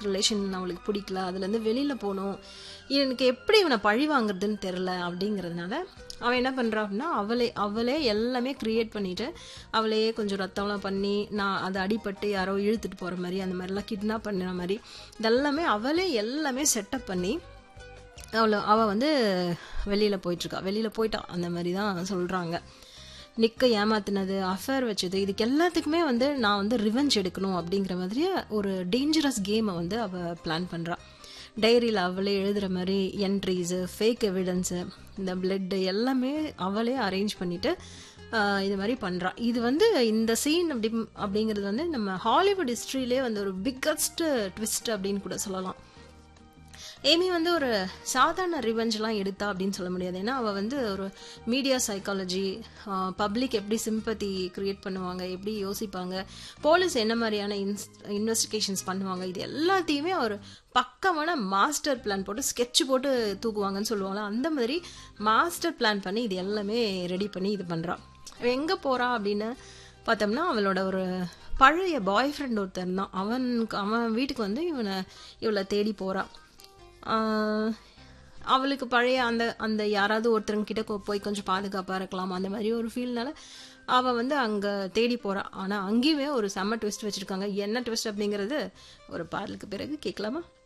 toxic relation அவளுக்கு பிடிக்கல அதுலேருந்து வெளியில் போகணும் எனக்கு எப்படி இவனை பழி வாங்குறதுன்னு தெரில அப்படிங்கிறதுனால அவன் என்ன பண்ணுறா அப்படின்னா அவளே அவளே எல்லாமே க்ரியேட் பண்ணிட்டு அவளையே கொஞ்சம் ரத்தம்லாம் பண்ணி நான் அதை அடிபட்டு யாரோ இழுத்துட்டு போகிற மாதிரி அந்த மாதிரிலாம் கிட்னாப் பண்ணுற மாதிரி இதெல்லாமே அவளே எல்லாமே செட்டப் பண்ணி அவளை அவள் வந்து வெளியில் போயிட்டுருக்கா வெளியில் போயிட்டா அந்த மாதிரி தான் சொல்கிறாங்க நிக்க ஏமாத்தினது அஃபேர் வச்சது இதுக்கு எல்லாத்துக்குமே வந்து நான் வந்து ரிவெஞ்ச் எடுக்கணும் அப்படிங்கிற மாதிரி ஒரு டேஞ்சரஸ் கேமை வந்து அவள் பிளான் பண்ணுறா டைரியில் அவளே எழுதுகிற மாதிரி என்ட்ரிஸு ஃபேக் எவிடன்ஸு இந்த பிளட்டு எல்லாமே அவளே அரேஞ்ச் பண்ணிவிட்டு இது மாதிரி பண்ணுறா இது வந்து இந்த சீன் அப்படி அப்படிங்கிறது வந்து நம்ம ஹாலிவுட் ஹிஸ்ட்ரியிலே வந்து ஒரு பிக்கஸ்ட் ட்விஸ்ட் அப்படின்னு கூட சொல்லலாம் ஏமி வந்து ஒரு சாதாரண ரிவெஞ்ச்லாம் எடுத்தா அப்படின்னு சொல்ல முடியாது ஏன்னா அவள் வந்து ஒரு மீடியா சைக்காலஜி பப்ளிக் எப்படி சிம்பத்தி க்ரியேட் பண்ணுவாங்க எப்படி யோசிப்பாங்க போலீஸ் என்ன மாதிரியான இன்ஸ் இன்வெஸ்டிகேஷன்ஸ் பண்ணுவாங்க இது எல்லாத்தையுமே ஒரு பக்கமான மாஸ்டர் பிளான் போட்டு ஸ்கெட்ச் போட்டு தூக்குவாங்கன்னு சொல்லுவாங்களா அந்த மாதிரி மாஸ்டர் பிளான் பண்ணி இது எல்லாமே ரெடி பண்ணி இது பண்ணுறான் எங்கே போகிறா அப்படின்னு பார்த்தோம்னா அவளோட ஒரு பழைய பாய் ஃப்ரெண்ட் ஒருத்தன் தான் அவனுக்கு அவன் வீட்டுக்கு வந்து இவனை இவளை தேடி போகிறான் அவளுக்கு பழைய அந்த அந்த யாராவது ஒருத்தருங்கிட்ட போய் கொஞ்சம் பாதுகாப்பாக இருக்கலாம் அந்த மாதிரி ஒரு ஃபீல்னால அவள் வந்து அங்கே தேடி போகிறாள் ஆனால் அங்கேயுமே ஒரு செம்ம ட்விஸ்ட் வச்சுருக்காங்க என்ன ட்விஸ்ட் அப்படிங்கிறது ஒரு பாடலுக்கு பிறகு கேட்கலாமா